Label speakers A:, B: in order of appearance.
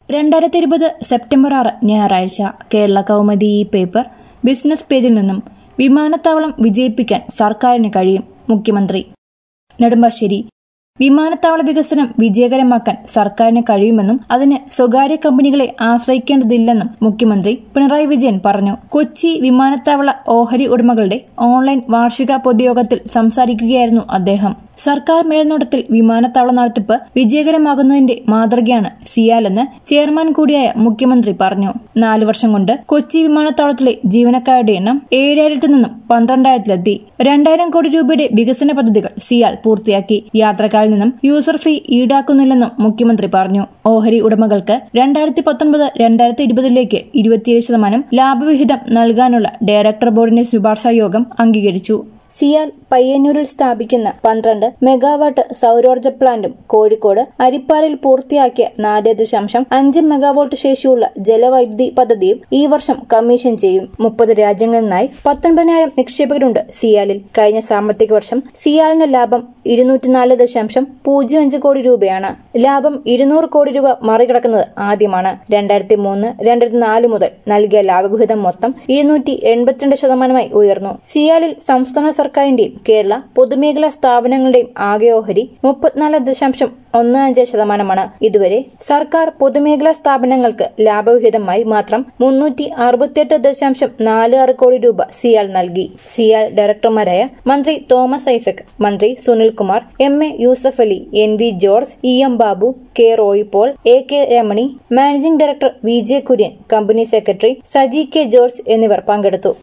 A: രണ്ടായിരത്തി ഇരുപത് സെപ്റ്റംബർ ആറ് ഞായറാഴ്ച കേരള കൗമുദി ഈ പേപ്പർ ബിസിനസ് പേജിൽ നിന്നും വിമാനത്താവളം വിജയിപ്പിക്കാൻ സർക്കാരിന് കഴിയും മുഖ്യമന്ത്രി നെടുമ്പാശ്ശേരി വിമാനത്താവള വികസനം വിജയകരമാക്കാൻ സർക്കാരിന് കഴിയുമെന്നും അതിന് സ്വകാര്യ കമ്പനികളെ ആശ്രയിക്കേണ്ടതില്ലെന്നും മുഖ്യമന്ത്രി പിണറായി വിജയൻ പറഞ്ഞു കൊച്ചി വിമാനത്താവള ഓഹരി ഉടമകളുടെ ഓൺലൈൻ വാർഷിക പൊതുയോഗത്തിൽ സംസാരിക്കുകയായിരുന്നു അദ്ദേഹം സർക്കാർ മേൽനോട്ടത്തിൽ വിമാനത്താവള നടത്തിപ്പ് വിജയകരമാകുന്നതിന്റെ മാതൃകയാണ് സിയാലെന്ന് ചെയർമാൻ കൂടിയായ മുഖ്യമന്ത്രി പറഞ്ഞു നാലു വർഷം കൊണ്ട് കൊച്ചി വിമാനത്താവളത്തിലെ ജീവനക്കാരുടെ എണ്ണം ഏഴായിരത്തിൽ നിന്നും പന്ത്രണ്ടായിരത്തിലെത്തി രണ്ടായിരം കോടി രൂപയുടെ വികസന പദ്ധതികൾ സിയാൽ പൂർത്തിയാക്കി യാത്രക്കാരിൽ നിന്നും യൂസർ ഫീ ഈടാക്കുന്നില്ലെന്നും മുഖ്യമന്ത്രി പറഞ്ഞു ഓഹരി ഉടമകൾക്ക് രണ്ടായിരത്തി പത്തൊൻപത് രണ്ടായിരത്തി ഇരുപതിലേക്ക് ഇരുപത്തിയേഴ് ശതമാനം ലാഭവിഹിതം നൽകാനുള്ള ഡയറക്ടർ ബോർഡിന്റെ ശുപാർശാ യോഗം അംഗീകരിച്ചു സിയാൽ പയ്യന്നൂരിൽ സ്ഥാപിക്കുന്ന പന്ത്രണ്ട് മെഗാവാട്ട് സൗരോർജ്ജ പ്ലാന്റും കോഴിക്കോട് അരിപ്പാലയിൽ പൂർത്തിയാക്കിയ നാല് ദശാംശം അഞ്ച് മെഗാവോൾട്ട് ശേഷിയുള്ള ജലവൈദ്യുതി പദ്ധതിയും ഈ വർഷം കമ്മീഷൻ ചെയ്യും മുപ്പത് രാജ്യങ്ങളിൽ നിന്നായി പത്തൊൻപതിനായിരം നിക്ഷേപകരുണ്ട് സിയാലിൽ കഴിഞ്ഞ സാമ്പത്തിക വർഷം സിയാലിന്റെ ലാഭം ഇരുന്നൂറ്റിനാല് ദശാംശം പൂജ്യം അഞ്ച് കോടി രൂപയാണ് ലാഭം ഇരുന്നൂറ് കോടി രൂപ മറികടക്കുന്നത് ആദ്യമാണ് രണ്ടായിരത്തി മൂന്ന് രണ്ടായിരത്തി നാല് മുതൽ നൽകിയ ലാഭവിഹിതം മൊത്തം ഇരുന്നൂറ്റി എൺപത്തിരണ്ട് ശതമാനമായി ഉയർന്നു സിയാലിൽ സംസ്ഥാന സർക്കാരിന്റെയും കേരള പൊതുമേഖലാ സ്ഥാപനങ്ങളുടെയും ആകെ ഓഹരി മുപ്പത്തിനാല് ദശാംശം ഒന്ന് അഞ്ച് ശതമാനമാണ് ഇതുവരെ സർക്കാർ പൊതുമേഖലാ സ്ഥാപനങ്ങൾക്ക് ലാഭവിഹിതമായി മാത്രം മുന്നൂറ്റി അറുപത്തിയെട്ട് ദശാംശം നാല് ആറ് കോടി രൂപ സിയാൽ നൽകി സിയാൽ ഡയറക്ടർമാരായ മന്ത്രി തോമസ് ഐസക് മന്ത്രി Sunilkumar M A Yusuff Ali N V George E M Babu K Roy Paul A K Ramani managing director V J Kurian company secretary Saji K George എന്നിവർ പങ്കെടുത്തു